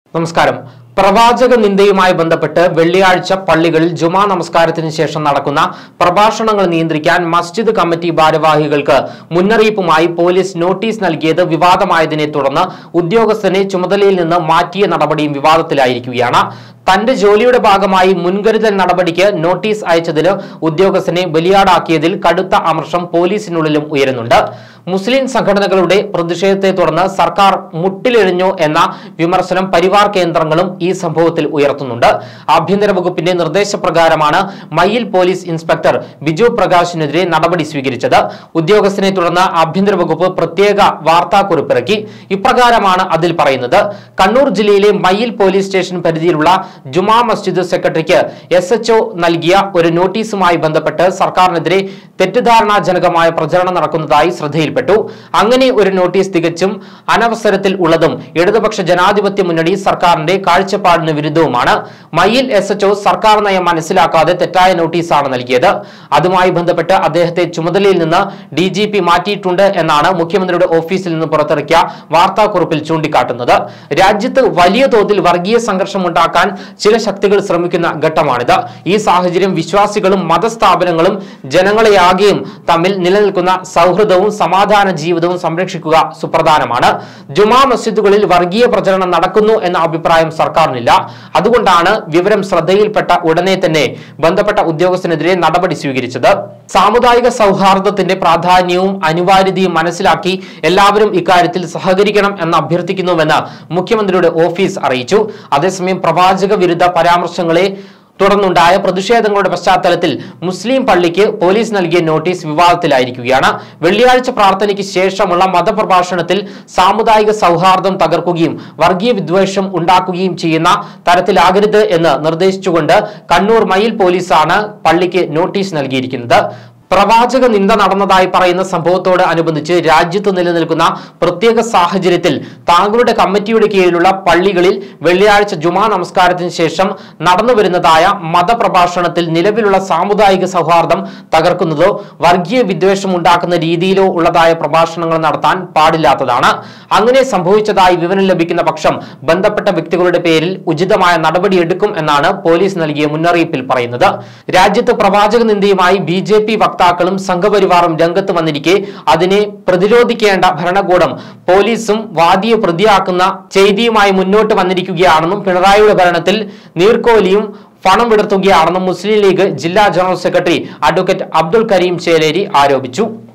നമസ്കാരം പ്രവാചക നിന്ദയുമായി ബന്ധപ്പെട്ട് വെള്ളിയാഴ്ച പള്ളികളിൽ ജുമാ നമസ്കാരത്തിന് ശേഷം നടക്കുന്ന പ്രഭാഷണങ്ങൾ നിയന്ത്രിക്കാൻ മസ്ജിദ് കമ്മിറ്റി ഭാരവാഹികൾക്ക് മുന്നറിയിപ്പുമായി പോലീസ് നോട്ടീസ് നൽകിയത് വിവാദമായതിനെ തുടർന്ന് ഉദ്യോഗസ്ഥനെ ചുമതലയിൽ നിന്ന് മാറ്റിയ നടപടിയും വിവാദത്തിലായിരിക്കുകയാണ് തന്റെ ജോലിയുടെ ഭാഗമായി മുൻകരുതൽ നടപടിക്ക് നോട്ടീസ് അയച്ചതിന് ഉദ്യോഗസ്ഥനെ ബലിയാടാക്കിയതിൽ കടുത്ത അമർഷം പോലീസിനുള്ളിലും ഉയരുന്നുണ്ട് മുസ്ലിം സംഘടനകളുടെ പ്രതിഷേധത്തെ തുടർന്ന് സർക്കാർ മുട്ടിലെഴിഞ്ഞു എന്ന വിമർശനം പരിവാർ കേന്ദ്രങ്ങളും ഈ സംഭവത്തിൽ ഉയർത്തുന്നുണ്ട് ആഭ്യന്തര വകുപ്പിന്റെ നിർദ്ദേശപ്രകാരമാണ് മയ്യിൽ പോലീസ് ഇൻസ്പെക്ടർ ബിജു പ്രകാശിനെതിരെ നടപടി സ്വീകരിച്ചത് ഉദ്യോഗസ്ഥനെ തുടർന്ന് ആഭ്യന്തര വകുപ്പ് പ്രത്യേക വാർത്താക്കുറിപ്പിറക്കി ഇപ്രകാരമാണ് അതിൽ പറയുന്നത് കണ്ണൂർ ജില്ലയിലെ മയ്യിൽ പോലീസ് സ്റ്റേഷൻ പരിധിയിലുള്ള ജുമാ മസ്ജിദ് സെക്രട്ടറിക്ക് എസ് എച്ച് നൽകിയ ഒരു നോട്ടീസുമായി ബന്ധപ്പെട്ട് സർക്കാരിനെതിരെ തെറ്റിദ്ധാരണാജനകമായ പ്രചരണം നടക്കുന്നതായി ശ്രദ്ധയിൽപ്പെട്ടു അങ്ങനെ ഒരു നോട്ടീസ് തികച്ചും അനവസരത്തിൽ ഉള്ളതും ഇടതുപക്ഷ ജനാധിപത്യ മുന്നണി സർക്കാരിന്റെ കാഴ്ചപ്പാടിന് വിരുദ്ധവുമാണ് മയ്യിൽ എസ് എച്ച് സർക്കാർ നയം മനസ്സിലാക്കാതെ തെറ്റായ നോട്ടീസാണ് നൽകിയത് അതുമായി ബന്ധപ്പെട്ട് അദ്ദേഹത്തെ ചുമതലയിൽ നിന്ന് ഡി ജി പി മാറ്റിയിട്ടുണ്ട് എന്നാണ് മുഖ്യമന്ത്രിയുടെ ഓഫീസിൽ നിന്ന് പുറത്തിറക്കിയ വാർത്താക്കുറിപ്പിൽ ചൂണ്ടിക്കാട്ടുന്നത് രാജ്യത്ത് വലിയ തോതിൽ വർഗീയ സംഘർഷം ഉണ്ടാക്കാൻ ചില ശക്തികൾ ശ്രമിക്കുന്ന ഘട്ടമാണിത് ഈ സാഹചര്യം വിശ്വാസികളും മതസ്ഥാപനങ്ങളും ജനങ്ങളെയാകെയും തമ്മിൽ നിലനിൽക്കുന്ന സൗഹൃദവും സമാധാന ജീവിതവും സംരക്ഷിക്കുക സുപ്രധാനമാണ് ജുമാ മസ്ജിദുകളിൽ വർഗീയ പ്രചരണം നടക്കുന്നു എന്ന അഭിപ്രായം സർക്കാരിനില്ല അതുകൊണ്ടാണ് വിവരം ശ്രദ്ധയിൽപ്പെട്ട ഉടനെ തന്നെ ബന്ധപ്പെട്ട ഉദ്യോഗസ്ഥനെതിരെ നടപടി സ്വീകരിച്ചത് സാമുദായിക സൗഹാർദ്ദത്തിന്റെ പ്രാധാന്യവും അനിവാര്യതയും മനസ്സിലാക്കി എല്ലാവരും ഇക്കാര്യത്തിൽ സഹകരിക്കണം എന്ന് അഭ്യർത്ഥിക്കുന്നുവെന്ന് മുഖ്യമന്ത്രിയുടെ ഓഫീസ് അറിയിച്ചു അതേസമയം പ്രവാചക വിരുദ്ധ പരാമർശങ്ങളെ തുടർന്നുണ്ടായ പ്രതിഷേധങ്ങളുടെ പശ്ചാത്തലത്തിൽ മുസ്ലിം പള്ളിക്ക് പോലീസ് നൽകിയ നോട്ടീസ് വിവാദത്തിലായിരിക്കുകയാണ് വെള്ളിയാഴ്ച പ്രാർത്ഥനയ്ക്ക് ശേഷമുള്ള മതപ്രഭാഷണത്തിൽ സാമുദായിക സൗഹാർദ്ദം തകർക്കുകയും വർഗീയ വിദ്വേഷം ഉണ്ടാക്കുകയും ചെയ്യുന്ന തരത്തിലാകരുത് എന്ന് നിർദ്ദേശിച്ചുകൊണ്ട് കണ്ണൂർ മയിൽ പോലീസാണ് പള്ളിക്ക് നോട്ടീസ് നൽകിയിരിക്കുന്നത് പ്രവാചക നിന്ദ നടന്നതായി പറയുന്ന സംഭവത്തോട് അനുബന്ധിച്ച് രാജ്യത്ത് നിലനിൽക്കുന്ന പ്രത്യേക സാഹചര്യത്തിൽ താങ്കളുടെ കമ്മിറ്റിയുടെ കീഴിലുള്ള പള്ളികളിൽ വെള്ളിയാഴ്ച ജുമാ നമസ്കാരത്തിന് ശേഷം നടന്നു വരുന്നതായ മതപ്രഭാഷണത്തിൽ നിലവിലുള്ള സാമുദായിക സൗഹാർദ്ദം തകർക്കുന്നതോ വർഗീയ വിദ്വേഷം ഉണ്ടാക്കുന്ന രീതിയിലോ ഉള്ളതായ പ്രഭാഷണങ്ങൾ നടത്താൻ പാടില്ലാത്തതാണ് അങ്ങനെ സംഭവിച്ചതായി വിവരം ലഭിക്കുന്ന പക്ഷം ബന്ധപ്പെട്ട വ്യക്തികളുടെ പേരിൽ ഉചിതമായ നടപടിയെടുക്കും എന്നാണ് പോലീസ് നൽകിയ മുന്നറിയിപ്പിൽ പറയുന്നത് രാജ്യത്ത് പ്രവാചക നിന്ദയുമായി ബി ജെ പി വക്താക്കളും സംഘപരിവാറും രംഗത്ത് വന്നിരിക്കെ അതിനെ പ്രതിരോധിക്കേണ്ട ഭരണകൂടം പോലീസും വാദിയെ പ്രതിയാക്കുന്ന ചെയ്തിയുമായി മുന്നോട്ട് വന്നിരിക്കുകയാണെന്നും പിണറായിയുടെ ഭരണത്തിൽ നീർക്കോലിയും പണം വിടർത്തുകയാണെന്നും മുസ്ലിം ലീഗ് ജില്ലാ general secretary advocate Abdul Kareem Cheleri ആരോപിച്ചു